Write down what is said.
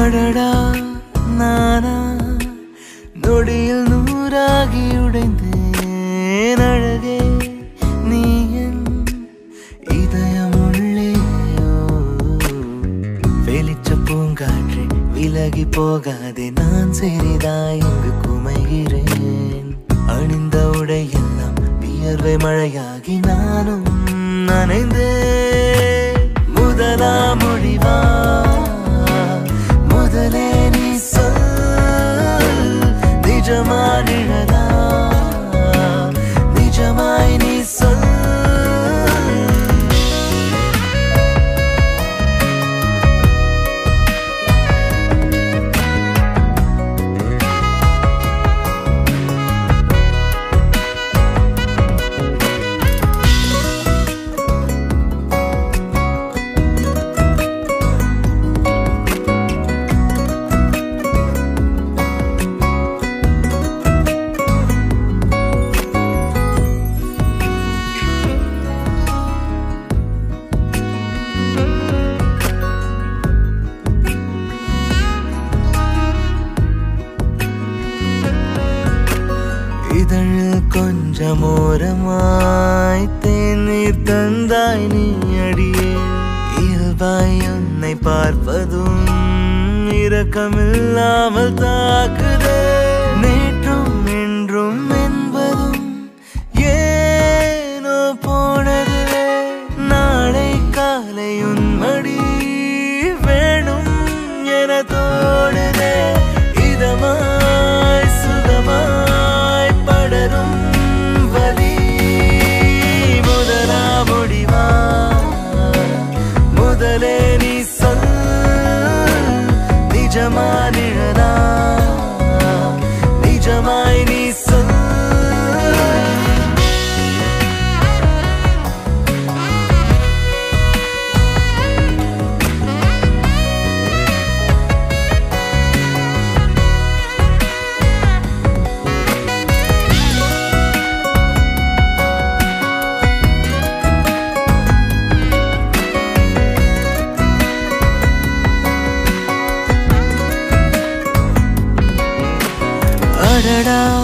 அடடா நானா நொடியில் நூறாகி உடைந்தேன் அழகே நீ என் இதயமுள்ளேயோ வெளிச்ச பூங்காற்றே விலகி போகாதே நான் சிறிதாய் இங்கு குமைகிறேன் அணிந்த உடையெல்லாம் வியர்வை மழையாகி நானும் நனைந்தேன் முதலா முடிவா முதலே நீ சொல் நிஜமா நிழலா நிஜமாய் நீ சொல் இதழில் கொஞ்சம் ஓரமாய் தேநீர் தந்தாய் நீ அடியே இயல்பாய் உன்னை பார்ப்பதும் இரக்கமில்லாமல் தாக்குதே நேற்றும் என்றும் என்பதும் ஏனோ போனதுவே நாளை காலை உன் மடி வேணும் என தோடுதே இதமாய் சுகமாய் படரும் வலி முதலா முடிவா முதலே நீ சொல் நிஜமா நிழலா நிஜமாய் நீ சொல் அடடா